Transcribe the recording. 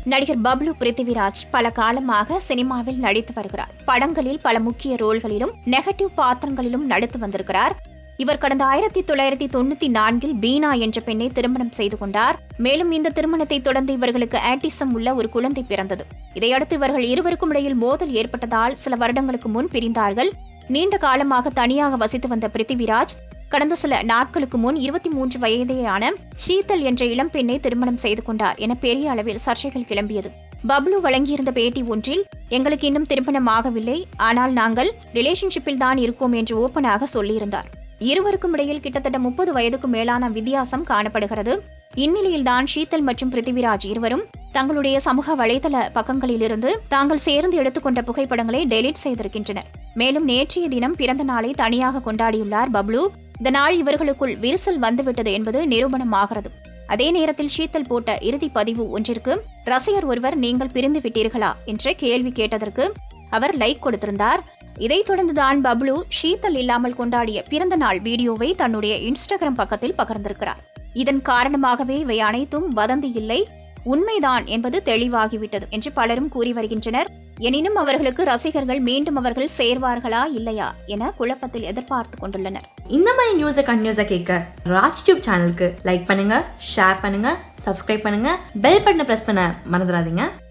நடிகர் பப்ளு பிருத்திவிராஜ் பல காலமாக சினிமாவில் நடித்து வருகிறார் படங்களில் பல முக்கிய ரோல்களிலும் நெகட்டிவ் பாத்திரங்களிலும் நடித்து வந்திருக்கிறார் இவர் கடந்த ஆயிரத்தி தொள்ளாயிரத்தி தொண்ணூத்தி நான்கில் பீனா என்ற பெண்ணை திருமணம் செய்து கொண்டார் மேலும் இந்த திருமணத்தை தொடர்ந்து இவர்களுக்கு ஆட்டிசம் உள்ள ஒரு குழந்தை பிறந்தது இதையடுத்து இவர்கள் இருவருக்கும் இடையில் மோதல் ஏற்பட்டதால் சில வருடங்களுக்கு முன் பிரிந்தார்கள் நீண்ட காலமாக தனியாக வசித்து வந்த பிருத்திவிராஜ் கடந்த சில நாட்களுக்கு முன் இருபத்தி மூன்று வயதேயான ஷீதல் என்ற இளம்பெண்ணை திருமணம் செய்து கொண்டார் என பெரிய அளவில் சர்ச்சைகள் கிளம்பியது பப்ளு வழங்கியிருந்த பேட்டி ஒன்றில் எங்களுக்கு இன்னும் திருமணம் ஆகவில்லை ஆனால் நாங்கள் ரிலேஷன்ஷிப்பில் தான் இருக்கோம் என்று ஓப்பனாக சொல்லியிருந்தார் இருவருக்கும் இடையில் கிட்டத்தட்ட முப்பது வயதுக்கு மேலான வித்தியாசம் காணப்படுகிறது இந்நிலையில்தான் ஷீதல் மற்றும் பிருத்திவிராஜ் இருவரும் தங்களுடைய சமூக வலைதள பக்கங்களிலிருந்து தாங்கள் சேர்ந்து எடுத்துக்கொண்ட புகைப்படங்களை டெலீட் செய்திருக்கின்றனர் மேலும் நேற்றைய தினம் பிறந்த நாளை தனியாக கொண்டாடியுள்ளார் பப்ளு இதனால் இவர்களுக்குள் விரிசல் வந்துவிட்டது என்பது நிரூபணமாகிறது அதே நேரத்தில் ஷீத்தல் போட்ட இறுதி பதிவு ஒன்றிற்கு ரசிகர் ஒருவர் நீங்கள் பிரிந்து விட்டீர்களா என்ற கேள்வி கேட்டதற்கு அவர் லைக் கொடுத்திருந்தார் இதைத் தொடர்ந்துதான் பப்ளு ஷீத்தல் இல்லாமல் கொண்டாடிய பிறந்த நாள் வீடியோவை தன்னுடைய இன்ஸ்டாகிராம் பக்கத்தில் பகிர்ந்திருக்கிறார் இதன் காரணமாகவே இவை அனைத்தும் வதந்தி இல்லை உண்மைதான் என்பது தெளிவாகிவிட்டது என்று பலரும் கூறி வருகின்றனர் எனினும் அவர்களுக்கு ரசிகர்கள் மீண்டும் அவர்கள் சேர்வார்களா இல்லையா என குழப்பத்தில் எதிர்பார்த்து கொண்டுள்ளனர் இந்த மாதிரி நியூஸை கண்டினியூஸாக கேட்க ராஜ் டியூப் சேனலுக்கு லைக் பண்ணுங்க ஷேர் பண்ணுங்க சப்ஸ்கிரைப் பண்ணுங்க பெல் பட்டனை ப்ரெஸ் பண்ண மறந்துடாதீங்க